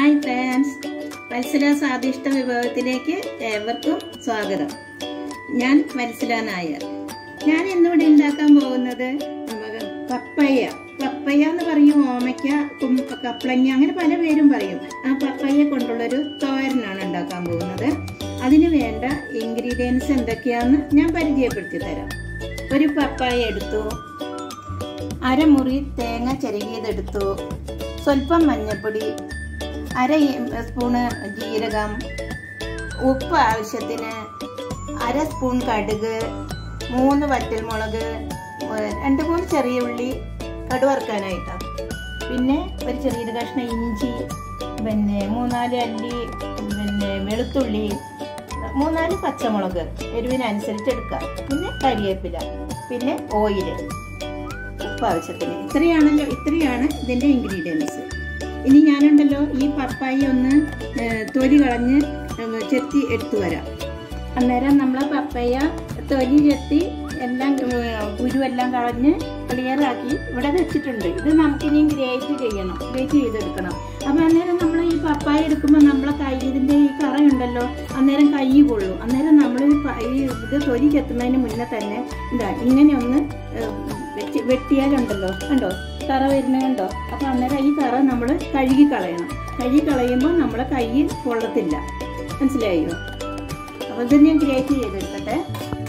hi friends Vatsala സ്വാദിഷ്ട വിഭവത്തിലേക്ക് ഏവർക്കും സ്വാഗതം ഞാൻ വത്സല നായർ ഞാൻ ഇന്നിവിടെ ഉണ്ടാക്കാൻ പോകുന്നത് നമുക്ക് പപ്പയ്യ പപ്പയ്യ എന്ന് പറയും ഓമയ്ക്ക കും- കപ്ലങ്ങ അങ്ങനെ പല പേരും പറയും ആ പപ്പയ്യ കൊണ്ടുള്ളൊരു തോരനാണ് ഉണ്ടാക്കാൻ പോകുന്നത് അതിന് വേണ്ട ഇൻഗ്രീഡിയൻസ് എന്തൊക്കെയാണെന്ന് ഞാൻ പരിചയപ്പെടുത്തി തരാം ഒരു പപ്പായ എടുത്തു അരമുറി തേങ്ങ ചിരകിയതെടുത്തു സ്വല്പം മഞ്ഞൾപ്പൊടി അര ഇ- സ്പൂണ് ജീരകം ഉപ്പ് ആവശ്യത്തിന് അര സ്പൂൺ കടുക് മൂന്ന് വറ്റൽമുളക് ഏഹ് രണ്ട് മൂന്ന് ചെറിയ ഉള്ളി കടുവറുക്കാനായിട്ടാണ് പിന്നെ ഒരു ചെറിയൊരു കഷ്ണം ഇഞ്ചി പിന്നെ മൂന്നാല് അല്ലി പിന്നെ വെളുത്തുള്ളി മൂന്നാല് പച്ചമുളക് എരിവിനനുസരിച്ച് എടുക്കാം പിന്നെ കരിവേപ്പില പിന്നെ ഓയില് ഉപ്പ് ആവശ്യത്തിന് ഇത്രയാണല്ലോ ഇത്രയാണ് ഇതിൻ്റെ ഇൻഗ്രീഡിയൻസ് ഇനി ഞാനുണ്ടല്ലോ ഈ പപ്പായ ഒന്ന് ഏഹ്, തൊലി കളഞ്ഞ് ഏഹ്, ചെത്തി എടുത്തു വരാം അന്നേരം നമ്മൾ പപ്പയ തൊലി ചെത്തി എല്ലാം ഏഹ്, കുരുവെല്ലാം കളഞ്ഞ് ക്ലിയർ ആക്കി ഇവിടെ വെച്ചിട്ടുണ്ട് ഇത് നമുക്കിനി ഗ്രേറ്റ് ചെയ്യണം ഗ്രേറ്റ് ചെയ്തെടുക്കണം അപ്പം അന്നേരം നമ്മൾ ഈ പപ്പായ എടുക്കുമ്പോൾ നമ്മളെ കൈ ഇതിൻ്റെ ഈ കറയുണ്ടല്ലോ അന്നേരം കൈ കൊള്ളും അന്നേരം നമ്മൾ ഈ ഇത് തൊലി ചെത്തുന്നതിന് മുന്നേ തന്നെ എന്താ ഇങ്ങനെ ഒന്ന് ഏഹ്, വെച്ച് വെട്ടിയാലുണ്ടല്ലോ കണ്ടോ കറ വരുന്നത് കണ്ടോ അപ്പം അന്നേരം ഈ കറ നമ്മൾ കഴുകി കളയണം കഴുകി കളയുമ്പോൾ നമ്മളെ കയ്യിൽ കൊള്ളത്തില്ല മനസ്സിലായോ അപ്പോൾ ഇത് ഞാൻ ഗ്രേറ്റ് ചെയ്തെടുക്കട്ടെ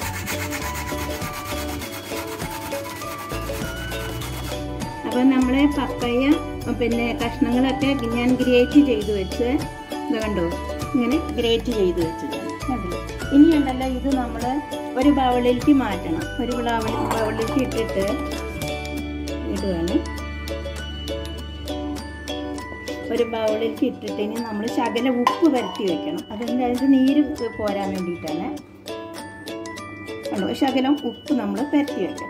അപ്പോൾ നമ്മളെ പപ്പയ പിന്നെ കഷ്ണങ്ങളൊക്കെ ഞാൻ ഗ്രേറ്റ് ചെയ്ത് വെച്ച് ഇത് കണ്ടോ ഇങ്ങനെ ഗ്രേറ്റ് ചെയ്ത് വെച്ചിട്ടുണ്ട് കണ്ടില്ലേ ഇനി ഉണ്ടല്ലോ ഇത് നമ്മൾ ഒരു ബൗളിലേക്ക് മാറ്റണം ഒരു ബൗളിൽ ബൗളിലേക്ക് ഇട്ടിട്ട് ഇടുകയാണ് ഒരു ബൗളിലേക്ക് ഇട്ടിട്ട് ഇനി നമ്മൾ ശകല ഉപ്പ് പരത്തി വെക്കണം അതിൻ്റെ അതിൻ്റെ നീര് പോരാൻ വേണ്ടിയിട്ടാണ് കണ്ടോ ശകലം ഉപ്പ് നമ്മൾ പരത്തി വെക്കണം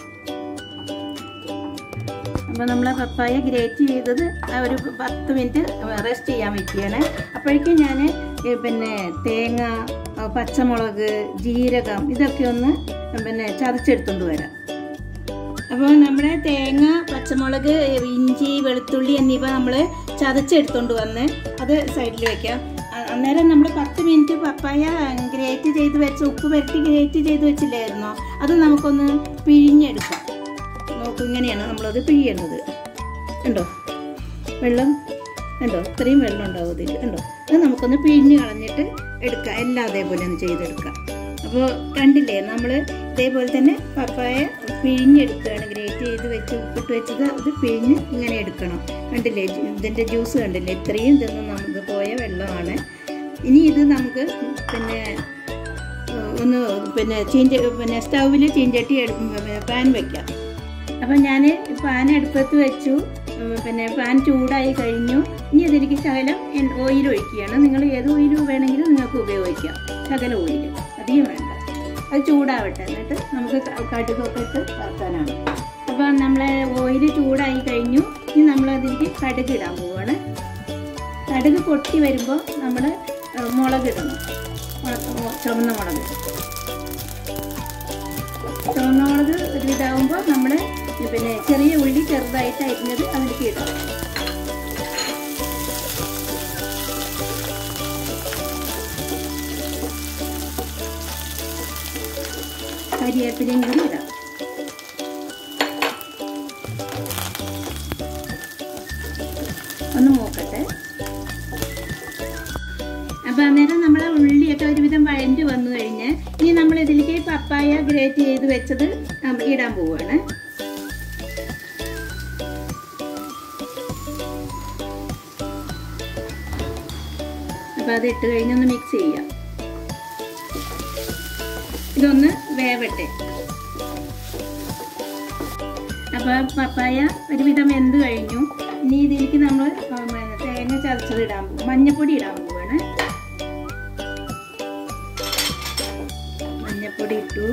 അപ്പോൾ നമ്മൾ പപ്പായ ഗ്രേറ്റ് ചെയ്തത് ആ ഒരു പത്ത് മിനിറ്റ് റെസ്റ്റ് ചെയ്യാൻ വെക്കുകയാണ് അപ്പോഴേക്കും ഞാൻ പിന്നെ തേങ്ങ ആ, പച്ചമുളക് ജീരകം ഇതൊക്കെ ഒന്ന് പിന്നെ ചതച്ചെടുത്തുകൊണ്ട് വരാം അപ്പോൾ നമ്മുടെ തേങ്ങ പച്ചമുളക് ഇഞ്ചി വെളുത്തുള്ളി എന്നിവ നമ്മൾ ചതച്ചെടുത്തോണ്ട് വന്ന് അത് സൈഡിൽ വെക്കാം അ- അന്നേരം നമ്മൾ പത്ത് മിനിറ്റ് പപ്പായ ഗ്രേറ്റ് ചെയ്ത് വെച്ച് ഉപ്പ് പുരട്ടി ഗ്രേറ്റ് ചെയ്ത് വെച്ചില്ലായിരുന്നോ അത് നമുക്കൊന്ന് പിഴിഞ്ഞെടുക്കാം നോക്കൂ ഇങ്ങനെയാണ് നമ്മളത് പിഴിയുന്നത് കണ്ടോ വെള്ളം കണ്ടോ ഇത്രയും വെള്ളം ഉണ്ടാവും ഇതിൽ കണ്ടോ അത് നമുക്കൊന്ന് പിഴിഞ്ഞ് കളഞ്ഞിട്ട് എടുക്കാം എല്ലാം അതേപോലെ ഒന്ന് ചെയ്തെടുക്കാം അപ്പോൾ കണ്ടില്ലേ നമ്മൾ ഇതേപോലെ തന്നെ പപ്പായ പിഴിഞ്ഞെടുക്കുകയാണ് ഗ്രേറ്റ് ചെയ്ത് വെച്ച് ഉപ്പിട്ട് വെച്ചത് അത് പിഴിഞ്ഞ് ഇങ്ങനെ എടുക്കണം കണ്ടില്ലേ ജു- ഇതിൻ്റെ ജ്യൂസ് കണ്ടില്ലേ ഇത്രയും ഇതൊന്നും നമുക്ക് പോയ വെള്ളമാണ് ഇനി ഇത് നമുക്ക് പിന്നെ ഏഹ്, ഒന്ന് പിന്നെ ചീഞ്ച പിന്നെ സ്റ്റൗവിൽ ചീഞ്ചട്ടി എടു- പാൻ വെക്കാം അപ്പം ഞാൻ പാൻ അടുപ്പത്ത് വെച്ചു ഉം, പിന്നെ പാൻ ചൂടായി കഴിഞ്ഞു ഇനി അതിലേക്ക് ശകലം ഓയിൽ ഒഴിക്കുകയാണ് നിങ്ങൾ ഏത് ഓയിൽ വേണമെങ്കിലും നിങ്ങൾക്ക് ഉപയോഗിക്കാം ശകല ഓയിൽ അധികം വേണ്ട അത് ചൂടാവട്ടെ എന്നിട്ട് നമുക്ക് ക- കടുകൊക്കെ ഇട്ട് വറുക്കാനാണ് അപ്പം നമ്മളെ ഓയിൽ ചൂടായി കഴിഞ്ഞു ഇനി നമ്മൾ അതിലേക്ക് കടുക് ഇടാൻ പോവാണ് കടുക് പൊട്ടി വരുമ്പോൾ നമ്മൾ മുളക് ഇടണം മുളക് ചുവന്ന മുളക് ചുവന്ന മുളക് ഒരു ഇതാവുമ്പോൾ നമ്മൾ പിന്നെ ചെറിയ ഉള്ളി ചെറുതായിട്ട് അരിഞ്ഞത് അതിലേക്ക് ഇടാം കരിവേപ്പിലയും കൂടി ഇടാം ഒന്ന് നോക്കട്ടെ അപ്പൊ അന്നേരം നമ്മളെ ഉള്ളിയൊക്കെ ഒരുവിധം വഴഞ്ഞു വന്നു കഴിഞ്ഞ് ഇനി നമ്മൾ ഇതിലേക്ക് പപ്പായ ഗ്രേറ്റ് ചെയ്ത് വെച്ചത് നമ്മ ഇടാൻ പോവുകയാണ് അപ്പൊ അത് ഇട്ട് കഴിഞ്ഞൊന്ന് മിക്സ് ചെയ്യാം ഇതൊന്ന് വേവട്ടെ അപ്പൊ പപ്പായ ഒരുവിധം വെന്ത് കഴിഞ്ഞു ഇനി ഇതിലേക്ക് നമ്മൾ തേങ്ങ ചതച്ചത് ഇടാൻ പോകും മഞ്ഞപ്പൊടി ഇടാൻ പോവാണ് മഞ്ഞപ്പൊടി ഇട്ടു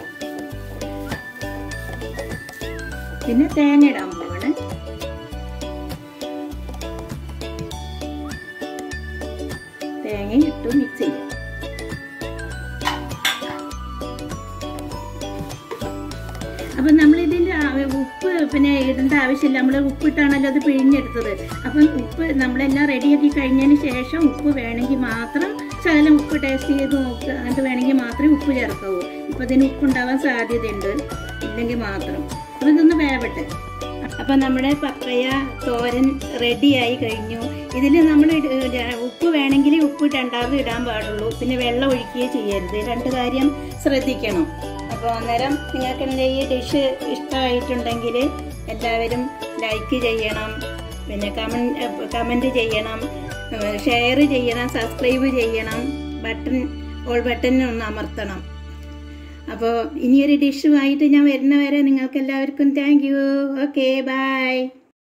പിന്നെ തേങ്ങ ഇടാൻ പോവാണ് തേങ്ങ ഇട്ടു മിക്സ് ചെയ്യാം അപ്പൊ നമ്മൾ ഇതിന്റെ ഉപ്പ് പിന്നെ ഇടേണ്ട ആവശ്യമില്ല നമ്മൾ ഉപ്പിട്ടാണല്ലോ അത് പിഴിഞ്ഞെടുത്തത് അപ്പം ഉപ്പ് നമ്മളെല്ലാം റെഡിയാക്കി കഴിഞ്ഞതിന് ശേഷം ഉപ്പ് വേണമെങ്കിൽ മാത്രം ശകലം ഉപ്പ് ടേസ്റ്റ് ചെയ്ത് നോക്കുക എന്നിട്ട് വേണമെങ്കിൽ മാത്രമേ ഉപ്പ് ചേർക്കാവൂ ഇപ്പം ഇതിന് ഉപ്പുണ്ടാവാൻ സാധ്യതയുണ്ട് ഇല്ലെങ്കിൽ മാത്രം അപ്പം ഇതൊന്ന് വേവട്ടെ അപ്പം നമ്മുടെ പപ്പയ തോരൻ റെഡിയായി കഴിഞ്ഞു ഇതിൽ നമ്മൾ ഉപ്പ് വേണമെങ്കിൽ ഉപ്പ് രണ്ടാമത് ഇടാൻ പാടുള്ളൂ പിന്നെ വെള്ളം ഒഴിക്കുകയും ചെയ്യരുത് രണ്ട് കാര്യം ശ്രദ്ധിക്കണം അപ്പോൾ അന്നേരം നിങ്ങൾക്ക് എൻ്റെ ഈ ഡിഷ് ഇഷ്ടമായിട്ടുണ്ടെങ്കിൽ എല്ലാവരും ലൈക്ക് ചെയ്യണം പിന്നെ കമൻറ്റ് കമൻറ്റ് ചെയ്യണം ഷെയർ ചെയ്യണം സബ്സ്ക്രൈബ് ചെയ്യണം ബട്ടൺ ഓൾ ബട്ടൺ ഒന്ന് അമർത്തണം അപ്പോൾ ഇനിയൊരു ഡിഷുമായിട്ട് ഞാൻ വരുന്നവരെ നിങ്ങൾക്ക് എല്ലാവർക്കും താങ്ക് യു ഓക്കെ ബൈ